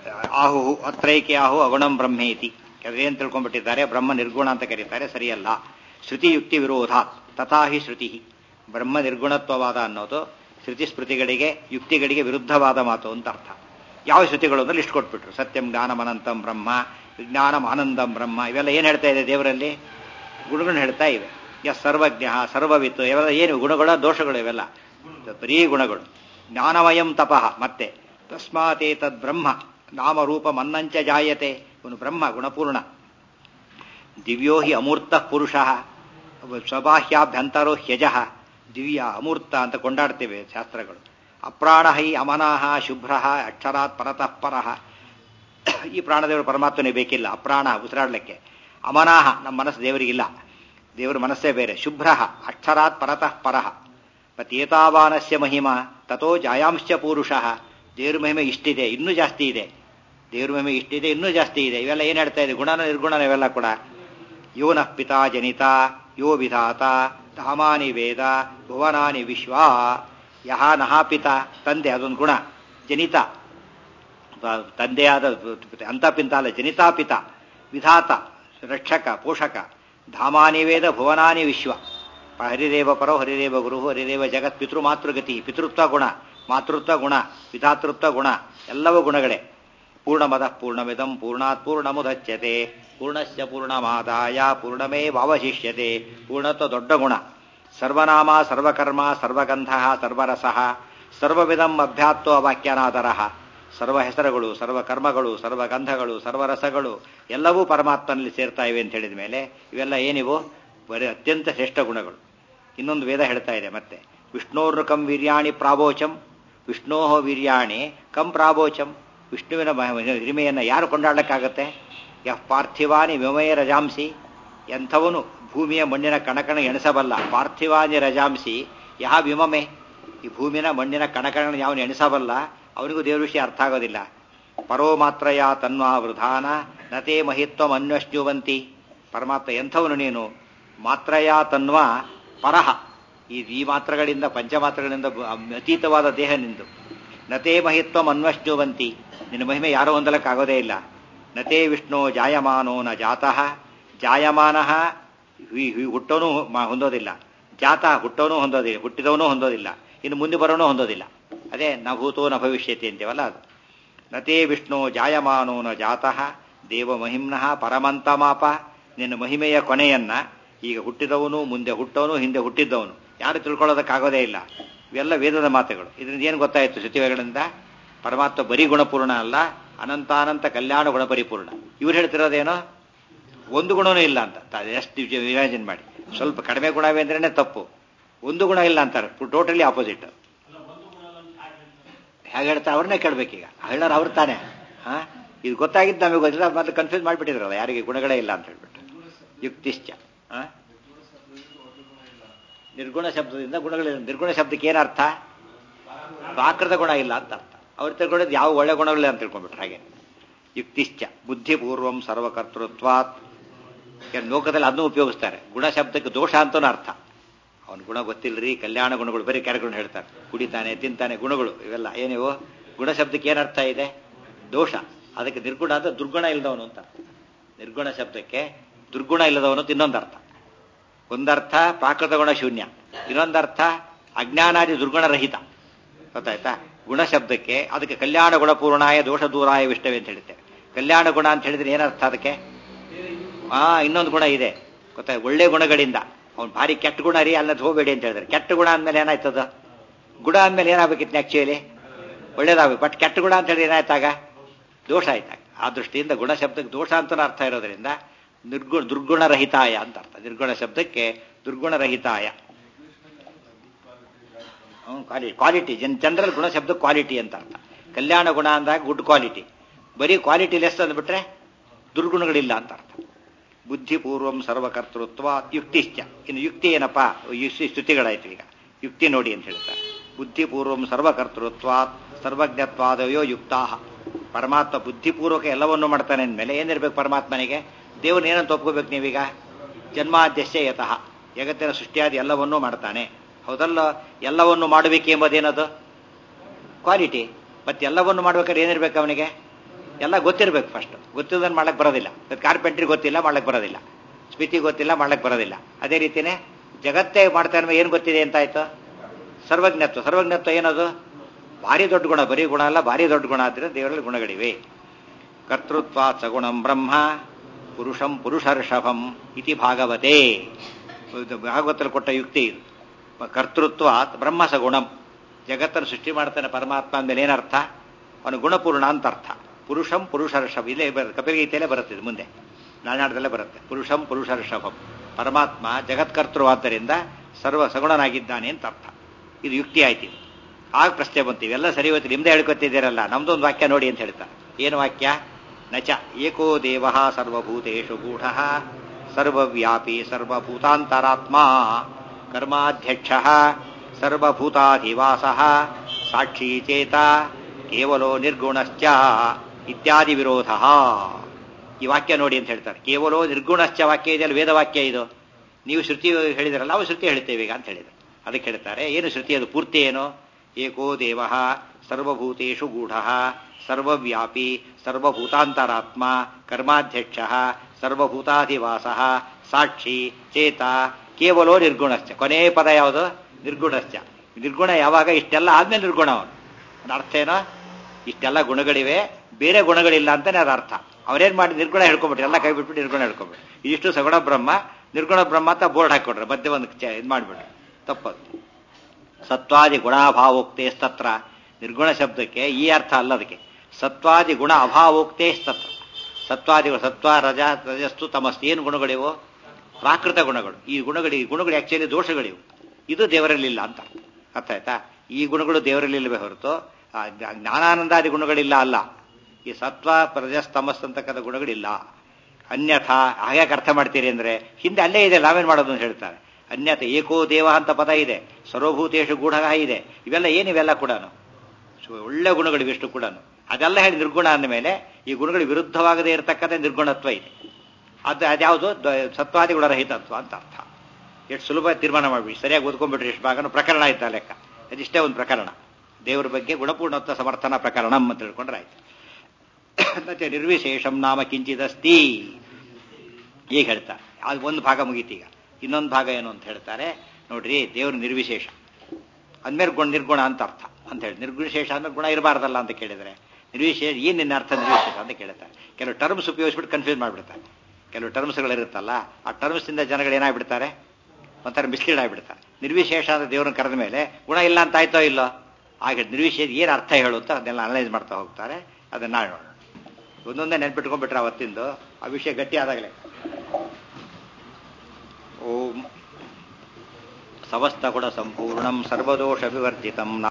ಆಹು ಅತ್ರೈಕೆ ಆಹು ಅಗುಣಂ ಬ್ರಹ್ಮೇತಿ ಅದೇನು ತಿಳ್ಕೊಂಡ್ಬಿಟ್ಟಿದ್ದಾರೆ ಬ್ರಹ್ಮ ನಿರ್ಗುಣ ಅಂತ ಕರೀತಾರೆ ಸರಿಯಲ್ಲ ಶ್ರುತಿ ಯುಕ್ತಿ ವಿರೋಧ ತಥಾಹಿ ಶ್ರುತಿ ಬ್ರಹ್ಮ ನಿರ್ಗುಣತ್ವವಾದ ಅನ್ನೋದು ಶ್ರುತಿ ಸ್ಮೃತಿಗಳಿಗೆ ಯುಕ್ತಿಗಳಿಗೆ ವಿರುದ್ಧವಾದ ಮಾತು ಅಂತ ಅರ್ಥ ಯಾವ ಶ್ರುತಿಗಳು ಅಂದ್ರೆ ಲಿಸ್ಟ್ ಕೊಟ್ಬಿಟ್ರು ಸತ್ಯಂ ಜ್ಞಾನಮನಂತಂ ಬ್ರಹ್ಮ ವಿಜ್ಞಾನಂ ಆನಂದಂ ಬ್ರಹ್ಮ ಇವೆಲ್ಲ ಏನು ಹೇಳ್ತಾ ಇದೆ ದೇವರಲ್ಲಿ ಗುಣಗಳು ಹೇಳ್ತಾ ಇವೆ ಎಸ್ ಸರ್ವಜ್ಞ ಸರ್ವವಿತ್ತು ಇವೆಲ್ಲ ಏನು ಗುಣಗಳ ದೋಷಗಳು ಇವೆಲ್ಲ ಬರೀ ಗುಣಗಳು ಜ್ಞಾನಮಯಂ ತಪಃ ಮತ್ತೆ ತಸ್ಮಾತೇ ತದ್ ಬ್ರಹ್ಮ ನಾಮರೂಪ ಮನ್ನಂಚ ಜಾಯತೆ ಇವನು ಬ್ರಹ್ಮ ಗುಣಪೂರ್ಣ ದಿವ್ಯೋ ಹಿ ಅಮೂರ್ತ ಪುರುಷ ಸ್ವಬಾಹ್ಯಾಭ್ಯಂತರೋ ಹ್ಯಜ ದಿವ್ಯ ಅಮೂರ್ತ ಅಂತ ಕೊಂಡಾಡ್ತೇವೆ ಶಾಸ್ತ್ರಗಳು ಅಪ್ರಾಣ ಹೈ ಅಮನಾಹ ಶುಭ್ರ ಅಕ್ಷರಾತ್ ಪರತಃ ಪರಃ ಈ ಪ್ರಾಣದೇವರು ಪರಮಾತ್ಮನೇ ಬೇಕಿಲ್ಲ ಅಪ್ರಾಣ ಉಸಿರಾಡ್ಲಿಕ್ಕೆ ಅಮನಾಹ ನಮ್ಮ ಮನಸ್ಸು ದೇವರಿಗಿಲ್ಲ ದೇವರ ಮನಸ್ಸೇ ಬೇರೆ ಶುಭ್ರ ಅಕ್ಷರಾತ್ ಪರತಃ ಪರಃ ಮತ್ತೇತಾವಾನಸ್ಯ ಮಹಿಮಾ ತಥೋ ಜಾಯಾಂಶ್ಚ ಪೂರುಷ ದೇವ್ರ ಮಹಿಮೆ ಇಷ್ಟಿದೆ ಇನ್ನೂ ಜಾಸ್ತಿ ಇದೆ ದೇವ್ರ ಮಹಿಮೆ ಇಷ್ಟಿದೆ ಇನ್ನೂ ಜಾಸ್ತಿ ಇದೆ ಇವೆಲ್ಲ ಏನ್ ಹೇಳ್ತಾ ಇದೆ ಗುಣನ ನಿರ್ಗುಣನ ಇವೆಲ್ಲ ಕೂಡ ಯೋನಃ ಪಿತಾ ಜನಿತ ಯೋ ವಿಧಾತ ಧಾಮಾನಿ ವೇದ ಭುವನಾನಿ ವಿಶ್ವ ಯಹ ನಹ ಪಿತ ತಂದೆ ಅದೊಂದು ಗುಣ ಜನಿತ ತಂದೆಯಾದ ಅಂತಪಿಂತ ಅಲ್ಲ ಜನಿತಾಪಿತ ವಿಧಾತ ರಕ್ಷಕ ಪೋಷಕ ಧಾಮಾನಿ ವೇದ ಭುವನಾನಿ ವಿಶ್ವ ಹರಿದೇವ ಪರೋ ಹರಿದೇವ ಗುರು ಹರಿದೇವ ಜಗತ್ ಪಿತೃ ಮಾತೃಗತಿ ಪಿತೃತ್ವ ಗುಣ ಮಾತೃತ್ವ ಗುಣ ವಿಧಾತೃತ್ವ ಗುಣ ಎಲ್ಲವೂ ಗುಣಗಳೇ ಪೂರ್ಣಮದ ಪೂರ್ಣಮಿದಂ ಪೂರ್ಣಾತ್ ಪೂರ್ಣಮುದಚ್ಯತೆ ಪೂರ್ಣಸ್ಯ ಪೂರ್ಣಮಾದಾಯ ಪೂರ್ಣಮೇ ವಾವಶಿಷ್ಯತೆ ಪೂರ್ಣತ್ವ ದೊಡ್ಡ ಗುಣ ಸರ್ವನಾಮ ಸರ್ವಕರ್ಮ ಸರ್ವಗಂಧ ಸರ್ವರಸ ಸರ್ವವಿಧಂ ಅಭ್ಯಾತ್ವ ವಾಕ್ಯನಾದರ ಸರ್ವ ಹೆಸರುಗಳು ಸರ್ವ ಕರ್ಮಗಳು ಸರ್ವಗಂಧಗಳು ಸರ್ವರಸಗಳು ಎಲ್ಲವೂ ಪರಮಾತ್ಮನಲ್ಲಿ ಸೇರ್ತಾ ಇವೆ ಅಂತ ಹೇಳಿದ ಮೇಲೆ ಇವೆಲ್ಲ ಏನಿವು ಬರೀ ಅತ್ಯಂತ ಶ್ರೇಷ್ಠ ಗುಣಗಳು ಇನ್ನೊಂದು ವೇದ ಹೇಳ್ತಾ ಇದೆ ಮತ್ತೆ ವಿಷ್ಣೋರ್ನು ಕಂ ವೀರ್ಯಾಣಿ ಪ್ರಾಬೋಚಂ ವಿಷ್ಣೋ ವೀರ್ಯಾಣಿ ಕಂ ಪ್ರಾಬೋಚಂ ವಿಷ್ಣುವಿನ ಹಿರಿಮೆಯನ್ನು ಯಾರು ಕೊಂಡಾಡಕ್ಕಾಗತ್ತೆ ಯಹ್ ಪಾರ್ಥಿವಾನಿ ವಿಮಯ ರಜಾಂಸಿ ಎಂಥವನು ಭೂಮಿಯ ಮಣ್ಣಿನ ಕಣಕಣ ಎಣಿಸಬಲ್ಲ ಪಾರ್ಥಿವಾನಿ ರಜಾಂಸಿ ಯಹ ವಿಮಮೆ ಈ ಭೂಮಿನ ಮಣ್ಣಿನ ಕಣಕಣ ಯಾವನು ಎಣಿಸಬಲ್ಲ ಅವನಿಗೂ ದೇವ್ರ ವಿಷಯ ಅರ್ಥ ಆಗೋದಿಲ್ಲ ಪರೋ ಮಾತ್ರಯ ತನ್ವಾ ವೃಧಾನ ನತೇ ಮಹಿತ್ವಂ ಅನ್ವಶ್ನುವಂತಿ ಪರಮಾತ್ಮ ಎಂಥವನು ನೀನು ಮಾತ್ರಯ ತನ್ವಾ ಪರಹ ಈ ಈ ಮಾತ್ರಗಳಿಂದ ಪಂಚಮಾತ್ರಗಳಿಂದ ಅತೀತವಾದ ದೇಹ ನಿಂದು ನತೇ ಮಹಿತ್ವಂ ಅನ್ವಶ್ನುವಂತಿ ನಿನ್ನ ಮಹಿಮೆ ಯಾರೋ ಹೊಂದಲಕ್ಕಾಗೋದೇ ಇಲ್ಲ ನತೇ ವಿಷ್ಣು ಜಾಯಮಾನೋ ನ ಜಾತಃ ಜಾಯಮಾನ ಹುಟ್ಟೋನು ಹೊಂದೋದಿಲ್ಲ ಜಾತ ಹುಟ್ಟೋನು ಹೊಂದೋದಿಲ್ಲ ಹುಟ್ಟಿದವನು ಹೊಂದೋದಿಲ್ಲ ಇನ್ನು ಮುಂದೆ ಬರೋನು ಹೊಂದೋದಿಲ್ಲ ಅದೇ ನ ಭೂತೋ ನ ಭವಿಷ್ಯತಿ ಅಂತೀವಲ್ಲ ಅದು ನತೇ ವಿಷ್ಣು ಜಾಯಮಾನೋ ನ ಜಾತಃ ದೇವ ಮಹಿಮ್ನಃ ಪರಮಂತಮಾಪ ನಿನ್ನ ಮಹಿಮೆಯ ಕೊನೆಯನ್ನ ಈಗ ಹುಟ್ಟಿದವನು ಮುಂದೆ ಹುಟ್ಟವನು ಹಿಂದೆ ಹುಟ್ಟಿದ್ದವನು ಯಾರು ತಿಳ್ಕೊಳ್ಳೋದಕ್ಕಾಗೋದೇ ಇಲ್ಲ ಇವೆಲ್ಲ ವೇದದ ಮಾತುಗಳು ಇದರಿಂದ ಏನು ಗೊತ್ತಾಯಿತು ಶ್ರುತಿಗಳಿಂದ ಪರಮಾತ್ಮ ಬರೀ ಗುಣಪೂರ್ಣ ಅಲ್ಲ ಅನಂತಾನಂತ ಕಲ್ಯಾಣ ಗುಣಪರಿಪೂರ್ಣ ಇವ್ರು ಹೇಳ್ತಿರೋದೇನೋ ಒಂದು ಗುಣನೂ ಇಲ್ಲ ಅಂತ ಎಷ್ಟು ಇಮ್ಯಾಜಿನ್ ಮಾಡಿ ಸ್ವಲ್ಪ ಕಡಿಮೆ ಗುಣವೇ ಅಂದ್ರೇನೆ ತಪ್ಪು ಒಂದು ಗುಣ ಇಲ್ಲ ಅಂತಾರೆ ಟೋಟಲಿ ಆಪೋಸಿಟ್ ಹೇಗೆ ಹೇಳ್ತಾ ಅವ್ರನ್ನೇ ಕೇಳ್ಬೇಕೀಗ ಹೇಳೋರು ಅವ್ರು ತಾನೆ ಹಾ ಇದು ಗೊತ್ತಾಗಿದ್ದು ನಮಗೆ ಗೊತ್ತಿಲ್ಲ ಮತ್ತೆ ಕನ್ಫ್ಯೂಸ್ ಮಾಡಿಬಿಟ್ಟಿದ್ರಲ್ಲ ಯಾರಿಗೆ ಗುಣಗಳೇ ಇಲ್ಲ ಅಂತ ಹೇಳ್ಬಿಟ್ಟು ಯುಕ್ತಿಶ್ಚ ಹಾ ನಿರ್ಗುಣ ಶಬ್ದದಿಂದ ಗುಣಗಳಿಲ್ಲ ನಿರ್ಗುಣ ಶಬ್ದಕ್ಕೆ ಏನರ್ಥ ಪ್ರಾಕೃತ ಗುಣ ಇಲ್ಲ ಅಂತ ಅರ್ಥ ಅವ್ರು ತಿಳ್ಕೊಂಡಿದ್ದು ಯಾವ ಒಳ್ಳೆ ಗುಣಗಳಿಲ್ಲ ಅಂತ ತಿಳ್ಕೊಂಡ್ಬಿಟ್ರೆ ಹಾಗೆ ಯುಕ್ತಿಶ್ಚ ಬುದ್ಧಿಪೂರ್ವಂ ಸರ್ವಕರ್ತೃತ್ವಾತ್ ಲೋಕದಲ್ಲಿ ಅದನ್ನು ಉಪಯೋಗಿಸ್ತಾರೆ ಗುಣ ಶಬ್ದಕ್ಕೆ ದೋಷ ಅಂತನೂ ಅರ್ಥ ಅವನ ಗುಣ ಗೊತ್ತಿಲ್ಲರಿ ಕಲ್ಯಾಣ ಗುಣಗಳು ಬರೀ ಕ್ಯಾರೆಕ್ಟರ್ ಹೇಳ್ತಾರೆ ಕುಡಿತಾನೆ ತಿಂತಾನೆ ಗುಣಗಳು ಇವೆಲ್ಲ ಏನಿವು ಗುಣ ಶಬ್ದಕ್ಕೆ ಏನರ್ಥ ಇದೆ ದೋಷ ಅದಕ್ಕೆ ನಿರ್ಗುಣ ಅಂತ ದುರ್ಗುಣ ಇಲ್ಲದವನು ಅಂತ ನಿರ್ಗುಣ ಶಬ್ದಕ್ಕೆ ದುರ್ಗುಣ ಇಲ್ಲದವನು ಇನ್ನೊಂದು ಅರ್ಥ ಒಂದರ್ಥ ಪ್ರಾಕೃತ ಗುಣ ಶೂನ್ಯ ಇನ್ನೊಂದರ್ಥ ಅಜ್ಞಾನಾದಿ ದುರ್ಗುಣರಹಿತ ಗೊತ್ತಾಯ್ತಾ ಗುಣ ಶಬ್ದಕ್ಕೆ ಅದಕ್ಕೆ ಕಲ್ಯಾಣ ಗುಣಪೂರ್ಣಾಯ ದೋಷ ದೂರಾಯ ವಿಷ್ಟವೇ ಅಂತ ಹೇಳ್ತೇವೆ ಕಲ್ಯಾಣ ಗುಣ ಅಂತ ಹೇಳಿದ್ರೆ ಏನರ್ಥ ಅದಕ್ಕೆ ಆ ಇನ್ನೊಂದು ಗುಣ ಇದೆ ಗೊತ್ತಾ ಒಳ್ಳೆ ಗುಣಗಳಿಂದ ಅವ್ನು ಭಾರಿ ಕೆಟ್ಟ ಗುಣ ರೀ ಅಲ್ಲ ಹೋಗಬೇಡಿ ಅಂತ ಹೇಳಿದ್ರೆ ಕೆಟ್ಟ ಗುಣ ಅಂದ್ಮೇಲೆ ಏನಾಯ್ತದ ಗುಣ ಅಂದ್ಮೇಲೆ ಏನಾಗಬೇಕಿತ್ತು ಆಕ್ಚುಲಿ ಒಳ್ಳೇದಾಗಬೇಕು ಬಟ್ ಕೆಟ್ಟ ಗುಣ ಅಂತ ಹೇಳಿ ಏನಾಯ್ತಾಗ ದೋಷ ಆಯ್ತಾಗ ಆ ದೃಷ್ಟಿಯಿಂದ ಗುಣ ಶಬ್ದಕ್ಕೆ ದೋಷ ಅಂತಲೂ ಅರ್ಥ ಇರೋದ್ರಿಂದ ನಿರ್ಗುಣ ದುರ್ಗುಣರಹಿತಾಯ ಅಂತ ಅರ್ಥ ನಿರ್ಗುಣ ಶಬ್ದಕ್ಕೆ ದುರ್ಗುಣರಹಿತಾಯ ಕ್ವಾಲಿಟಿ ಕ್ವಾಲಿಟಿ ಜನ್ ಜನರಲ್ ಗುಣ ಶಬ್ದ ಕ್ವಾಲಿಟಿ ಅಂತ ಅರ್ಥ ಕಲ್ಯಾಣ ಗುಣ ಅಂದಾಗ ಗುಡ್ ಕ್ವಾಲಿಟಿ ಬರೀ ಕ್ವಾಲಿಟಿ ಲೆಸ್ ಅಂದ್ಬಿಟ್ರೆ ದುರ್ಗುಣಗಳಿಲ್ಲ ಅಂತ ಅರ್ಥ ಬುದ್ಧಿಪೂರ್ವಂ ಸರ್ವಕರ್ತೃತ್ವ ಯುಕ್ತಿಶ್ಚ ಇನ್ನು ಯುಕ್ತಿ ಏನಪ್ಪಾ ಯುಕ್ತಿ ಸ್ತುತಿಗಳಾಯ್ತು ಈಗ ಯುಕ್ತಿ ನೋಡಿ ಅಂತ ಹೇಳ್ತಾರೆ ಬುದ್ಧಿಪೂರ್ವಂ ಸರ್ವಕರ್ತೃತ್ವ ಸರ್ವಜ್ಞತ್ವಾದಯೋ ಯುಕ್ತಾ ಪರಮಾತ್ಮ ಬುದ್ಧಿಪೂರ್ವಕ ಎಲ್ಲವನ್ನೂ ಮಾಡ್ತಾನೆ ಅಂದಮೇಲೆ ಏನಿರ್ಬೇಕು ಪರಮಾತ್ಮನಿಗೆ ದೇವ್ರನ್ನ ಏನಂತ ಒಪ್ಕೋಬೇಕು ನೀವೀಗ ಜನ್ಮಾದ್ಯಸ್ಯ ಯತಃ ಜಗತ್ತಿನ ಸೃಷ್ಟಿಯಾದಿ ಎಲ್ಲವನ್ನೂ ಮಾಡ್ತಾನೆ ಹೌದಲ್ಲ ಎಲ್ಲವನ್ನು ಮಾಡಬೇಕು ಎಂಬುದೇನದು ಕ್ವಾಲಿಟಿ ಮತ್ತೆ ಎಲ್ಲವನ್ನು ಮಾಡ್ಬೇಕಾದ್ರೆ ಏನಿರ್ಬೇಕು ಅವನಿಗೆ ಎಲ್ಲ ಗೊತ್ತಿರಬೇಕು ಫಸ್ಟ್ ಗೊತ್ತಿಲ್ಲದನ್ನು ಮಾಡಕ್ಕೆ ಬರೋದಿಲ್ಲ ಕಾರ್ಪೆಂಟ್ರಿ ಗೊತ್ತಿಲ್ಲ ಮಾಡಕ್ಕೆ ಬರೋದಿಲ್ಲ ಸ್ಮಿತಿ ಗೊತ್ತಿಲ್ಲ ಮಾಡಕ್ಕೆ ಬರೋದಿಲ್ಲ ಅದೇ ರೀತಿಯೇ ಜಗತ್ತೇ ಮಾಡ್ತಾ ಇರೋ ಏನು ಗೊತ್ತಿದೆ ಅಂತಾಯ್ತು ಸರ್ವಜ್ಞತ್ವ ಸರ್ವಜ್ಞತ್ವ ಏನದು ಭಾರಿ ದೊಡ್ಡ ಗುಣ ಬರೀ ಗುಣ ಅಲ್ಲ ಭಾರಿ ದೊಡ್ಡ ಗುಣ ಆದರೆ ದೇವರಲ್ಲಿ ಗುಣಗಳಿವೆ ಕರ್ತೃತ್ವ ಸಗುಣಂ ಬ್ರಹ್ಮ ಪುರುಷಂ ಪುರುಷರ್ಷಭಂ ಇತಿ ಭಾಗವತೆ ಇದು ಭಾಗವತಲ್ಲಿ ಕೊಟ್ಟ ಯುಕ್ತಿ ಇದು ಕರ್ತೃತ್ವ ಬ್ರಹ್ಮ ಸಗುಣಂ ಜಗತ್ತನ್ನು ಸೃಷ್ಟಿ ಮಾಡ್ತಾನೆ ಪರಮಾತ್ಮ ಅಂದಮೇಲೆ ಏನರ್ಥ ಅವನು ಗುಣಪೂರ್ಣ ಅಂತ ಅರ್ಥ ಪುರುಷಂ ಪುರುಷರ್ಷಭ ಇಲ್ಲೇ ಬರುತ್ತೆ ಕಪಿಲಗೀತೆಯಲ್ಲೇ ಬರುತ್ತೆ ಇದು ಮುಂದೆ ನಾನಾಡದಲ್ಲೇ ಬರುತ್ತೆ ಪುರುಷಂ ಪುರುಷರ್ಷಭಂ ಪರಮಾತ್ಮ ಜಗತ್ಕರ್ತೃವಾದ್ದರಿಂದ ಸರ್ವ ಸಗುಣನಾಗಿದ್ದಾನೆ ಅಂತ ಅರ್ಥ ಇದು ಯುಕ್ತಿ ಆಯ್ತು ಇದು ಆಗ ಪ್ರಶ್ನೆ ಬಂತು ಇವೆಲ್ಲ ಸರಿ ಹೋಯ್ತು ನಿಮ್ದೇ ಹೇಳ್ಕೊತಿದ್ದೀರಲ್ಲ ನಮ್ದೊಂದು ವಾಕ್ಯ ನೋಡಿ ಅಂತ ಹೇಳ್ತಾರೆ ಏನು ವಾಕ್ಯ ನಚ ಏಕೋ ದೇವ ಸರ್ವಭೂತೇಶು ಗೂಢ ಸರ್ವವ್ಯಾಪಿ ಸರ್ವಭೂತಾಂತರಾತ್ಮ ಕರ್ಮಾಧ್ಯಕ್ಷ ಸರ್ವಭೂತಾಧಿವಾಸ ಸಾಕ್ಷಿ ಚೇತ ಕೇವಲೋ ನಿರ್ಗುಣಶ್ಚ ಇತ್ಯಾದಿ ವಿರೋಧ ಈ ವಾಕ್ಯ ನೋಡಿ ಅಂತ ಹೇಳ್ತಾರೆ ಕೇವಲೋ ನಿರ್ಗುಣಶ್ಚ ವಾಕ್ಯ ಇದೆಯಲ್ಲ ವೇದವಾಕ್ಯ ಇದು ನೀವು ಶ್ರುತಿ ಹೇಳಿದ್ರಲ್ಲ ನಾವು ಶ್ರುತಿ ಹೇಳ್ತೇವೆ ಈಗ ಅಂತ ಹೇಳಿದ್ರು ಅದಕ್ಕೆ ಹೇಳ್ತಾರೆ ಏನು ಶ್ರುತಿ ಅದು ಪೂರ್ತಿ ಏನು ಏಕೋ ದೇವ ಸರ್ವಭೂತೇಶು ಗೂಢ ಸರ್ವವ್ಯಾಪಿ ಸರ್ವಭೂತಾಂತರಾತ್ಮ ಕರ್ಮಾಧ್ಯಕ್ಷ ಸರ್ವಭೂತಾಧಿವಾಸ ಸಾಕ್ಷಿ ಚೇತ ಕೇವಲೋ ನಿರ್ಗುಣಶ್ಚ ಕೊನೆ ಪದ ಯಾವುದು ನಿರ್ಗುಣಶ್ಚ ನಿರ್ಗುಣ ಯಾವಾಗ ಇಷ್ಟೆಲ್ಲ ಆದ್ಮೇಲೆ ನಿರ್ಗುಣ ಅವನು ಅದರ ಅರ್ಥ ಏನೋ ಇಷ್ಟೆಲ್ಲ ಗುಣಗಳಿವೆ ಬೇರೆ ಗುಣಗಳಿಲ್ಲ ಅಂತಾನೆ ಅದರ ಅರ್ಥ ಅವ್ರೇನ್ ಮಾಡಿ ನಿರ್ಗುಣ ಹೇಳ್ಕೊಂಬಿಟ್ರು ಎಲ್ಲ ಕೈ ಬಿಟ್ಬಿಟ್ಟು ನಿರ್ಗುಣ ಹೇಳ್ಕೊಂಬಿಟ್ರು ಇದಿಷ್ಟು ಸಗುಣ ಬ್ರಹ್ಮ ನಿರ್ಗುಣ ಬ್ರಹ್ಮ ಅಂತ ಬೋರ್ಡ್ ಹಾಕೊಟ್ರೆ ಮಧ್ಯೆ ಒಂದು ಇದು ಮಾಡಿಬಿಟ್ರು ತಪ್ಪದು ಸತ್ವಾದಿ ಗುಣಾಭಾವೋಕ್ತೆ ತತ್ರ ನಿರ್ಗುಣ ಶಬ್ದಕ್ಕೆ ಈ ಅರ್ಥ ಅಲ್ಲ ಅದಕ್ಕೆ ಸತ್ವಾದಿ ಗುಣ ಅಭಾವೋಕ್ತೆ ತತ್ರ ಸತ್ವಾದಿಗಳು ಸತ್ವ ರಜ ರಜಸ್ತು ತಮಸ್ತು ಏನು ಗುಣಗಳಿವು ಪ್ರಾಕೃತ ಗುಣಗಳು ಈ ಗುಣಗಳು ಈ ಗುಣಗಳು ಆಕ್ಚುಲಿ ದೋಷಗಳಿವು ಇದು ದೇವರಲ್ಲಿಲ್ಲ ಅಂತ ಅರ್ಥ ಆಯ್ತಾ ಈ ಗುಣಗಳು ದೇವರಲ್ಲಿಲ್ಲವೇ ಹೊರತು ಆ ಜ್ಞಾನಾನಂದಾದಿ ಗುಣಗಳಿಲ್ಲ ಅಲ್ಲ ಈ ಸತ್ವ ಪ್ರಜಸ್ತಮಸ್ ಅಂತಕ್ಕಂಥ ಗುಣಗಳಿಲ್ಲ ಅನ್ಯಥಾ ಹಾಗ್ಯಾಕೆ ಅರ್ಥ ಮಾಡ್ತೀರಿ ಅಂದ್ರೆ ಹಿಂದೆ ಅಲ್ಲೇ ಇದೆ ನಾವೇನ್ ಮಾಡೋದು ಅಂತ ಹೇಳ್ತಾರೆ ಅನ್ಯಥ ಏಕೋ ದೇವ ಅಂತ ಪದ ಇದೆ ಸರ್ವಭೂತೇಶು ಗೂಢ ಇದೆ ಇವೆಲ್ಲ ಏನಿವೆಲ್ಲ ಕೂಡ ಒಳ್ಳೆ ಗುಣಗಳು ಇವೆಷ್ಟು ಕೂಡ ಅದೆಲ್ಲ ಹೇಳಿ ನಿರ್ಗುಣ ಅಂದ ಮೇಲೆ ಈ ಗುಣಗಳು ವಿರುದ್ಧವಾಗದೇ ಇರತಕ್ಕಂಥ ನಿರ್ಗುಣತ್ವ ಇದೆ ಅದು ಅದ್ಯಾವುದು ಸತ್ವಾದಿಗಳ ರಹಿತತ್ವ ಅಂತ ಅರ್ಥ ಎಷ್ಟು ಸುಲಭ ತೀರ್ಮಾನ ಮಾಡ್ಬಿಡಿ ಸರಿಯಾಗಿ ಓದ್ಕೊಂಡ್ಬಿಟ್ರಿ ಎಷ್ಟು ಭಾಗನೂ ಪ್ರಕರಣ ಆಯ್ತಾ ಲೆಕ್ಕ ಅದಿಷ್ಟೇ ಒಂದು ಪ್ರಕರಣ ದೇವರ ಬಗ್ಗೆ ಗುಣಪೂರ್ಣತ್ವ ಸಮರ್ಥನ ಪ್ರಕರಣ ಅಂತ ತಿಳ್ಕೊಂಡ್ರೆ ಆಯ್ತು ಮತ್ತೆ ನಿರ್ವಿಶೇಷಂ ನಾಮ ಕಿಂಚಿದಸ್ತಿ ಈಗ ಹೇಳ್ತಾರೆ ಅದು ಒಂದು ಭಾಗ ಮುಗೀತೀಗ ಇನ್ನೊಂದು ಭಾಗ ಏನು ಅಂತ ಹೇಳ್ತಾರೆ ನೋಡ್ರಿ ದೇವರು ನಿರ್ವಿಶೇಷ ಅಂದ್ಮೇಲೆ ಗುಣ ನಿರ್ಗುಣ ಅಂತ ಅರ್ಥ ಅಂತ ಹೇಳಿ ನಿರ್ವಿಶೇಷ ಅಂದ್ರೆ ಗುಣ ಇರಬಾರ್ದಲ್ಲ ಅಂತ ಕೇಳಿದ್ರೆ ನಿರ್ವಿಶೇಷ ಏನ್ ನಿನ್ನ ಅರ್ಥ ನಿರ್ವಿಶೇಷ ಅಂತ ಕೇಳ್ತಾರೆ ಕೆಲವು ಟರ್ಮ್ಸ್ ಉಪಯೋಗಿಸ್ಬಿಟ್ಟು ಕನ್ಫ್ಯೂಸ್ ಮಾಡಿಬಿಡ್ತಾರೆ ಕೆಲವು ಟರ್ಮ್ಸ್ಗಳಿರುತ್ತಲ್ಲ ಆ ಟರ್ಮ್ಸಿಂದ ಜನಗಳು ಏನಾಗ್ಬಿಡ್ತಾರೆ ಒಂಥರ ಮಿಸ್ಲೀಡ್ ಆಗಿಬಿಡ್ತಾರೆ ನಿರ್ವಿಶೇಷ ಅಂದ್ರೆ ದೇವ್ರನ್ನ ಕರೆದ ಮೇಲೆ ಗುಣ ಇಲ್ಲ ಅಂತ ಆಯ್ತೋ ಇಲ್ಲೋ ಹಾಗೆ ನಿರ್ವಿಶೇಷ ಏನು ಅರ್ಥ ಹೇಳು ಅಂತ ಅದನ್ನೆಲ್ಲ ಅನಲೈಸ್ ಮಾಡ್ತಾ ಹೋಗ್ತಾರೆ ಅದನ್ನ ನಾಳೆ ನೋಡೋಣ ಒಂದೊಂದೇ ನೆನ್ಪಿಟ್ಕೊಂಡ್ಬಿಟ್ರೆ ಅವತ್ತಿಂದು ಆ ವಿಷಯ ಗಟ್ಟಿ ಆದಾಗಲೇ ಓಂ ಸಮಸ್ತ ಗುಣ ಸಂಪೂರ್ಣಂ ಸರ್ವದೋಷ ವಿವರ್ಜಿತಂ